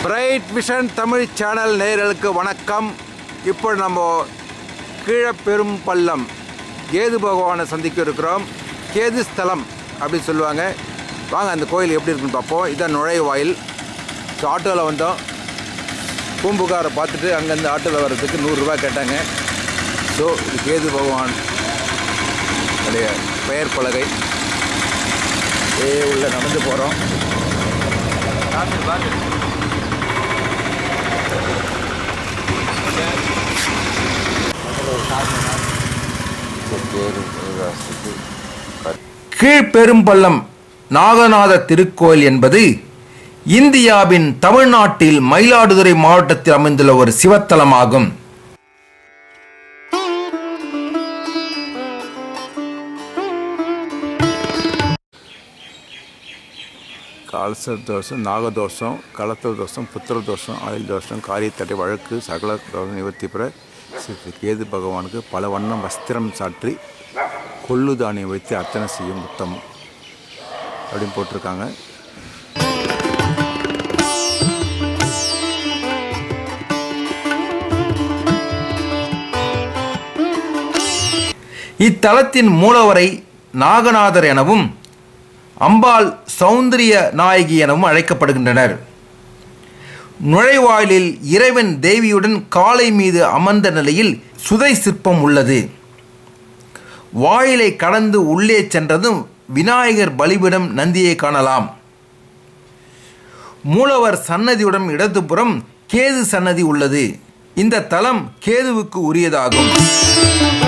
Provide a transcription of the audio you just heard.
bright vision Tamil channel நேயர்களுக்கு வணக்கம் இப்போ நம்ம கீழே பெரும் பள்ளம் கேது பகவானை சந்திக்க இருக்கிறோம் கேது ஸ்தலம் அப்படி சொல்லுவாங்க வாங்க அந்த கோயில் எப்படி இருக்குன்னு பார்ப்போம் இதான் நுழைவாயில் ஸோ ஆட்டோவில் வந்தோம் பூம்புகாரை பார்த்துட்டு அங்கேருந்து ஆட்டோவில் வர்றதுக்கு நூறுரூவா கேட்டாங்க ஸோ இது கேது பகவான் உடைய பெயர் பலகை ஏ உள்ள நடந்து போகிறோம் கீழ்பெரும்பள்ளம் நாகநாத திருக்கோயில் என்பது இந்தியாவின் தமிழ்நாட்டில் மயிலாடுதுறை மாவட்டத்தில் அமைந்துள்ள ஒரு சிவத்தலமாகும் கால்சர் தோஷம் நாகதோஷம் கலத்தல் தோஷம் புத்திர தோஷம் ஆயுள் தோஷம் காரியத்தடை வழக்கு சகல தோஷ நிவர்த்தி பெற ஸ்ரீ கேது பகவானுக்கு பல வண்ணம் வஸ்திரம் சாற்றி கொள்ளு தானியம் வைத்து அர்ச்சனை செய்யும் உத்தமம் அப்படின்னு போட்டிருக்காங்க இத்தலத்தின் மூலவரை நாகநாதர் எனவும் அம்பாள் சௌந்தரிய நாயகி எனவும் அழைக்கப்படுகின்றனர் நுழைவாயிலில் இறைவன் தேவியுடன் காளை மீது அமர்ந்த நிலையில் சுதை சிற்பம் உள்ளது வாயிலை கடந்து உள்ளே சென்றதும் விநாயகர் பலிபிடம் நந்தியை காணலாம் மூலவர் சன்னதியுடன் இடதுபுறம் கேது சன்னதி உள்ளது இந்த தலம் கேதுவுக்கு உரியதாகும்